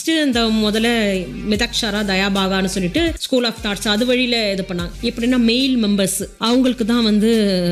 First இந்த முதல்ல மிதக்ஷரா தயாபாகான்னு சொல்லிட்டு ஸ்கூல் ஆஃப் தாட்ஸ் அது வழியில இது பண்ணாங்க எப்படின்னா மெயில் மெம்பர்ஸ் அவங்களுக்கு தான் வந்து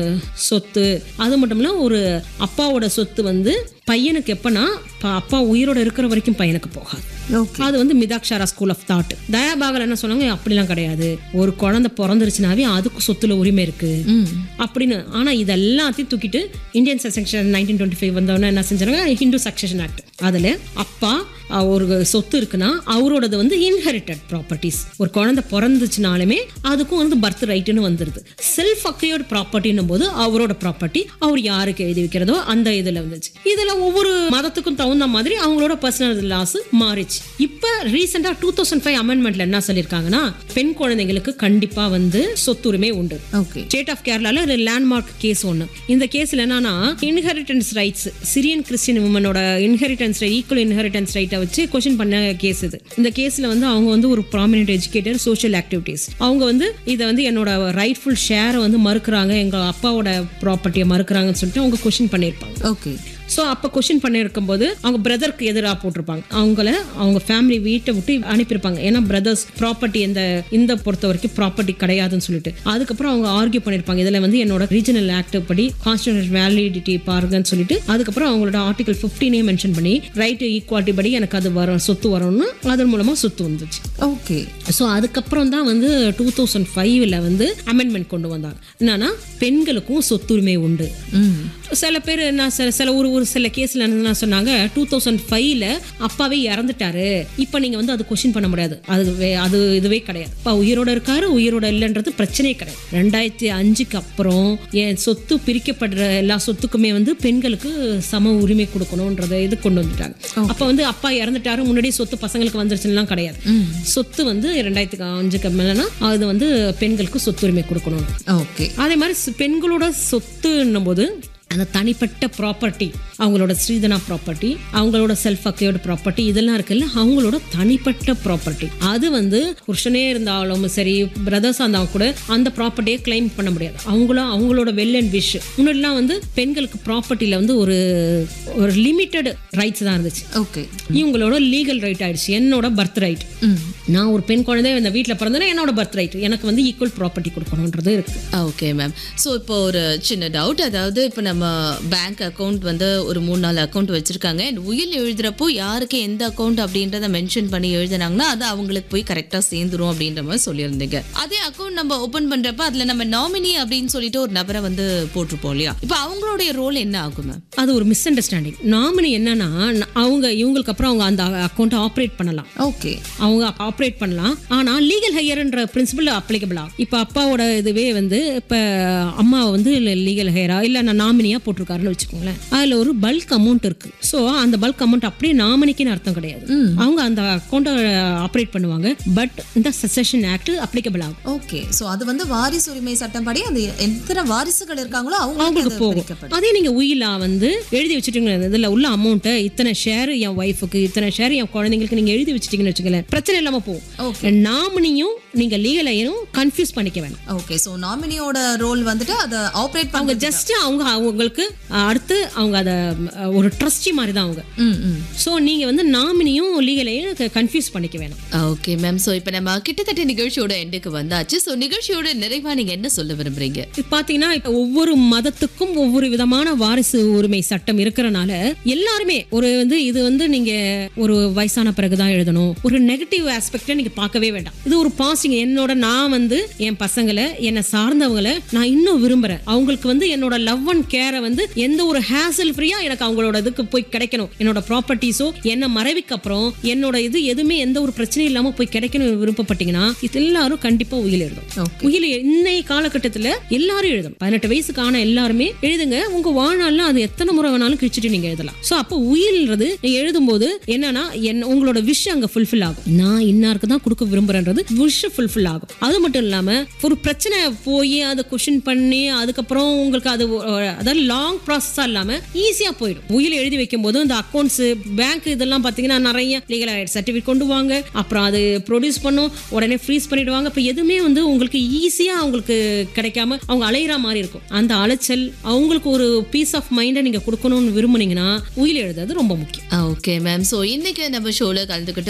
சொத்து அது மட்டும் இல்ல ஒரு அப்பாவோட சொத்து வந்து பையனுக்கு எப்பனா ப- அப்பா உயிரோட இருக்கிற வரைக்கும் பையனுக்கு போகாது ஓகே அது வந்து Mitakshara school of thought Dayabhaga என்ன சொன்னாங்க அப்படிலாம் கிடையாது ஒரு குழந்தை பிறந்துருச்சுனாவே அதுக்கு சொத்துல உரிமை இருக்கு அப்படின்னு ஆனா இது எல்லாத்தையும் தூக்கிட்டு Indian section nineteen twenty five வந்தவொடனே என்ன செஞ்சாங்க ஹிந்து சக்சஷன் ஆக்ட் அதுல அப்பா அஹ், ஒரு சொத்து இருக்குன்னா அவரோடது வந்து இன்ஹெரிட்டட் ப்ராப்பர்ட்டிஸ் ஒரு குழந்தை பிறந்துச்சுனாலுமே அதுக்கும் வந்து பர்த் ரைட்டுன்னு வந்துருது செல்ஃப் அக்ரியோட ப்ராப்பர்ட்டின்னும் போது அவரோட ப்ராப்பர்ட்டி அவர் யாருக்கு எழுதி வைக்கிறதோ அந்த இதுல வந்துச்சு இதுல ஒவ்வொரு மதத்துக்கும் தகுந்த மாதிரி அவங்களோட பர்சனல் லாஸ் மாறிச்சு இப்ப ரீசெண்டா டூ தௌசண்ட் ஃபைவ் அமெண்ட்மெண்ட்ல என்ன சொல்லியிருக்காங்கன்னா பெண் குழந்தைங்களுக்கு கண்டிப்பா வந்து சொத்துரிமை உண்டு ஓகே ஸ்டேட் ஆஃப் கேரளால ஒரு லேண்ட்மார்க் கேஸ் ஒன்று இந்த கேஸ்ல என்னன்னா இன்ஹெரிட்டன்ஸ் ரைட்ஸ் சிரியன் கிறிஸ்டியன் உமனோட இன்ஹெரிட்டன்ஸ் ஈக்குவல் இன்ஹெரிட்டன்ஸ் ரைட்டை வச்சு கொஸ்டின் பண்ண கேஸ் இது இந்த கேஸ்ல வந்து அவங்க வந்து ஒரு ப்ராமினென்ட் எஜுகேட்டர் சோஷியல் ஆக்டிவிட்டீஸ் அவங்க வந்து இதை வந்து என்னோட ரைட்ஃபுல் ஷேரை வந்து மறுக்கிறாங்க எங்க அப்பாவோட ப்ராப்பர்ட்டியை மறுக்கிறாங்கன்னு சொல்லிட்டு அவங்க கொஸ்டின் பண்ணியிருப்பாங்க ஓகே ஸோ அப்போ கொஷின் பண்ணியிருக்கும் போது அவங்க பிரதருக்கு எதிராக போட்டிருப்பாங்க அவங்கள அவங்க ஃபேமிலி வீட்டை விட்டு அனுப்பியிருப்பாங்க ஏன்னா பிரதர்ஸ் ப்ராப்பர்ட்டி இந்த இந்த பொறுத்த வரைக்கும் ப்ராப்பர்ட்டி கிடையாதுன்னு சொல்லிட்டு அதுக்கப்புறம் அவங்க ஆர்கியூ பண்ணியிருப்பாங்க இதில் வந்து என்னோட ரீஜனல் ஆக்ட் படி கான்ஸ்டியூஷன் வேலிடிட்டி பாருங்கன்னு சொல்லிட்டு அதுக்கப்புறம் அவங்களோட ஆர்டிகல் ஃபிஃப்டீனே மென்ஷன் பண்ணி ரைட் ஈக்குவாலிட்டி படி எனக்கு அது வரும் சொத்து வரும்னு அதன் மூலமாக சொத்து வந்துச்சு ஓகே ஸோ அதுக்கப்புறம் தான் வந்து டூ தௌசண்ட் ஃபைவ்ல வந்து அமெண்ட்மெண்ட் கொண்டு வந்தாங்க என்னன்னா பெண்களுக்கும் சொத்துரிமை உண்டு ம் சில பேர் என்ன சில சில ஒரு ஒரு சில கேஸ்ல என்ன சொன்னாங்க டூ தௌசண்ட் ஃபைவ்ல அப்பாவே இறந்துட்டாரு இப்போ நீங்க வந்து அது கொஸ்டின் பண்ண முடியாது அது வே- அது இதுவே கிடையாது அப்பா உயிரோட இருக்காரு உயிரோட இல்லைன்றது பிரச்சனையே கிடையாது ரெண்டாயிரத்தி அஞ்சுக்கு அப்புறம் என் சொத்து பிரிக்கப்படுற எல்லா சொத்துக்குமே வந்து பெண்களுக்கு சம உரிமை கொடுக்கணுன்றத இது கொண்டு வந்துட்டாங்க அப்ப வந்து அப்பா இறந்துட்டாரு முன்னாடியே சொத்து பசங்களுக்கு வந்துருச்சுலாம் கிடையாது சொத்து வந்து ரெண்டாயிரத்துக்கு அஞ்சுக்கு மேலனா அது வந்து பெண்களுக்கு சொத்துரிமை கொடுக்கணும் ஓகே அதே மாதிரி சி- பெண்களோட சொத்துன்னும் போது அந்த தனிப்பட்ட ப்ராப்பர்ட்டி அவங்களோட ஸ்ரீதனா ப்ராப்பர்ட்டி அவங்களோட செல்ஃப் அக்கையோட ப்ராப்பர்ட்டி இதெல்லாம் இருக்குல்ல அவங்களோட தனிப்பட்ட ப்ராப்பர்ட்டி அது வந்து புருஷனே இருந்தாலும் சரி பிரதர்ஸாக இருந்தாலும் கூட அந்த ப்ராப்பர்ட்டியை கிளைம் பண்ண முடியாது அவங்களும் அவங்களோட வெல் அண்ட் விஷ் முன்னாடிலாம் வந்து பெண்களுக்கு ப்ராப்பர்ட்டியில் வந்து ஒரு ஒரு லிமிட்டட் ரைட்ஸ் தான் இருந்துச்சு ஓகே இவங்களோட லீகல் ரைட் ஆயிடுச்சு என்னோட பர்த் ரைட் நான் ஒரு பெண் குழந்தை இந்த வீட்டில் பிறந்தேன்னா என்னோட பர்த் ரைட் எனக்கு வந்து ஈக்குவல் ப்ராப்பர்ட்டி கொடுக்கணுன்றது இருக்கு ஓகே மேம் ஸோ இப்போ ஒரு சின்ன டவுட் அதாவது இப்போ நம்ம பேங்க் அக்கவுண்ட் வந்து ஒரு மூணு நாலு அக்கவுண்ட் வச்சிருக்காங்க and உயில் எழுதுறப்போ யாருக்கு எந்த அக்கவுண்ட் அப்படின்றத மென்ஷன் பண்ணி எழுதுனாங்கன்னா அது அவங்களுக்கு போய் கரெக்டாக சேர்ந்துரும் அப்படின்ற மாதிரி சொல்லியிருந்தீங்க அதே அக்கவுண்ட் நம்ம ஓப்பன் பண்றப்ப அதுல நம்ம நாமினி அப்படின்னு சொல்லிட்டு ஒரு நபரை வந்து போட்டிருப்போம் இல்லையா இப்போ அவங்களுடைய ரோல் என்ன ஆகும் மேம் அது ஒரு மிஸ் அண்டர்ஸ்டாண்டிங் நாமினி என்னன்னா ந- அவங்க இவங்களுக்கு அப்புறம் அவங்க அந்த அக்கௌண்ட்டை ஆப்ரேட் பண்ணலாம் ஓகே அவங்க ஆப்ரேட் பண்ணலாம் ஆனா லீகல் ஹையர்ன்ற பிரின்சிபல் அப்ளிகபிளா இப்போ அப்பாவோட இதுவே வந்து இப்போ அம்மா வந்து லீகல் ஹையரா இல்ல நான் நாமினியா போட்டிருக்காருன்னு வச்சுக்கோங்களேன் அதுல ஒரு பல்க் அமௌண்ட் இருக்கு ஸோ அந்த பல்க் அமௌண்ட் அப்படியே நாமினிக்குன்னு அர்த்தம் கிடையாது அவங்க அந்த அக்கௌண்ட்டை ஆப்ரேட் பண்ணுவாங்க பட் இந்த செசன் ஆக்ட் அப்ளிகபிள் ஆகும் ஓகே ஸோ அது வந்து வாரிசு உரிமை சட்டப்படி அந்த எத்தனை வாரிசுகள் இருக்காங்களோ அவங்களுக்கு போகும் அதே நீங்க உயிலா வந்து எழுதி வச்சுட்டீங்க இதுல உள்ள அமௌண்ட்டை இத்தனை ஷேர் என் ஒய்ஃபுக்கு இத்தனை ஷேர் என் குழந்தைங்களுக்கு நீங்க எழுதி வச்சுட்டீங்கன்னு வச்சுக்கல பிரச்சனை இல்லாம போகும் நாமினியும் நீங்க லீகல் ஐயரும் கன்ஃபியூஸ் பண்ணிக்க வேணாம் ஓகே ஸோ நாமினியோட ரோல் வந்துட்டு அதை ஆப்ரேட் அவங்க ஜஸ்ட் அவங்க அவங்களுக்கு அடுத்து அவங்க அதை ஒரு ட்ரஸ்டி மாதிரி தான் அவங்க ம் ம் ஸோ நீங்க வந்து நாமினியும் லீகலையும் கன்ஃபியூஸ் பண்ணிக்க வேணாம் ஓகே மேம் ஸோ இப்போ நம்ம கிட்டத்தட்ட நிகழ்ச்சியோட எண்டுக்கு வந்தாச்சு ஸோ நிகழ்ச்சியோட நிறைவா நீங்க என்ன சொல்ல விரும்புறீங்க இப்ப பாத்தீங்கன்னா இப்ப ஒவ்வொரு மதத்துக்கும் ஒவ்வொரு விதமான வாரிசு உரிமை சட்டம் இருக்கிறனால எல்லாருமே ஒரு வந்து இது வந்து நீங்க ஒரு வயசான பிறகுதான் எழுதணும் ஒரு நெகட்டிவ் ஆஸ்பெக்ட நீங்க பார்க்கவே வேண்டாம் இது ஒரு பாசிட்டிவ் என்னோட நான் வந்து என் பசங்களை என்னை சார்ந்தவங்களை நான் இன்னும் விரும்புறேன் அவங்களுக்கு வந்து என்னோட லவ் அண்ட் கேரை வந்து எந்த ஒரு ஹேசல் ஃப்ரீயா எனக்கு அவங்களோட இதுக்கு போய் கிடைக்கணும் என்னோட ப்ராப்பர்ட்டிஸோ என்ன மறைவுக்கு அப்புறம் என்னோட இது எதுவுமே எந்த ஒரு பிரச்சனையும் இல்லாம போய் கிடைக்கணும் விருப்பப்பட்டீங்கன்னா இது எல்லாரும் கண்டிப்பா உயிர் எழுதும் Okay. உயிர் இன்னைய காலகட்டத்துல எல்லாரும் எழுதணும் பதினெட்டு வயசுக்கான எல்லாருமே எழுதுங்க உங்க வாழ்நாள்ல அது எத்தனை முறை வேணாலும் கிழிச்சிட்டு நீங்க எழுதலாம் சோ அப்போ உயிர்ன்றது நீங்க எழுதும்போது என்னன்னா என்ன உங்களோட விஷ் அங்க ஃபுல்ஃபில் ஆகும் நான் இன்னாருக்கு தான் கொடுக்க விரும்புறேன்றது விஷ் ஃபுல்ஃபில் ஆகும் அது மட்டும் இல்லாம ஒரு பிரச்சனை போய் அதை கொஷின் பண்ணி அதுக்கப்புறம் உங்களுக்கு அது ஒ- அதாவது லாங் ப்ராசஸா இல்லாம ஈஸியா போயிடும் உயிர் எழுதி வைக்கும் போது இந்த அக்கௌண்ட்ஸ் பேங்க் இதெல்லாம் பாத்தீங்கன்னா நிறைய லீகல் சர்டிஃபிகேட் கொண்டு வாங்க அப்புறம் அது ப்ரொடியூஸ் பண்ணும் உடனே ஃப்ரீஸ் பண்ணிடுவாங்க இப்போ எதுவுமே வந்து உங்களுக்கு ஈஸியா அவங்களுக்கு கிடைக்காம அவங்க அலையிற மாதிரி இருக்கும் அந்த அலைச்சல் அவங்களுக்கு ஒரு பீஸ் ஆஃப் மைண்டை நீங்க கொடுக்கணும்னு விரும்புனீங்கன்னா உயிர் எழுதுறது ரொம்ப முக்கியம் ஓகே மேம் ஸோ இன்னைக்கு நம்ம ஷோல கலந்துக்கிட்டு